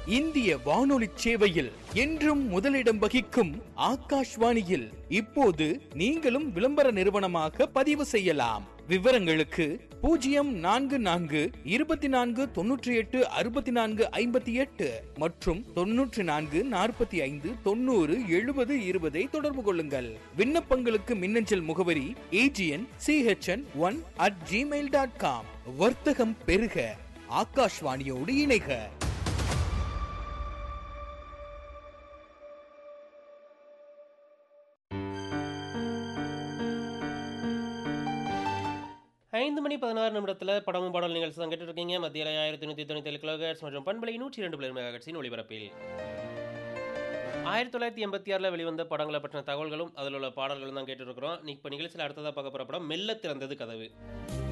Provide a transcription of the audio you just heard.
இந்திய வானொலி சேவையில் என்றும் முதலிடம் வகிக்கும் ஆகாஷ்வாணியில் இப்போது நீங்களும் விளம்பர நிறுவனமாக பதிவு செய்யலாம் விவரங்களுக்கு பூஜ்ஜியம் நான்கு நான்கு இருபத்தி நான்கு தொன்னூற்றி எட்டு அறுபத்தி நான்கு ஐம்பத்தி எட்டு மற்றும் தொன்னூற்றி நான்கு நாற்பத்தி ஐந்து தொண்ணூறு எழுபது இருபதை தொடர்பு கொள்ளுங்கள் விண்ணப்பங்களுக்கு மின்னஞ்சல் முகவரி AGN CHN one at Gmail dot com வர்த்தகம் பெருக ஆகாஷ்வாணியோடு இணைக ஐந்து மணி பதினாறு நிமிடத்தில் படமும் பாடல் நிகழ்ச்சி தான் கேட்டு இருக்கீங்க மத்தியில் ஆயிரத்தி நூற்றி தொண்ணூற்றி ஏழு கிலோஹெட்ஸ் மற்றும் பண்பலை நூற்றி ரெண்டு பிளேர் மெகாஹெட்ஸின் ஒளிபரப்பில் ஆயிரத்தி தொள்ளாயிரத்தி எண்பத்தி ஆறில் வெளிவந்த படங்களை பற்றின தகவல்களும் அதில் உள்ள பாடல்களும் தான் கேட்டுருக்கிறோம் இப்போ நிகழ்ச்சியில் அடுத்ததாக பார்க்க போகிற படம் மெல்ல திறந்தது கதவு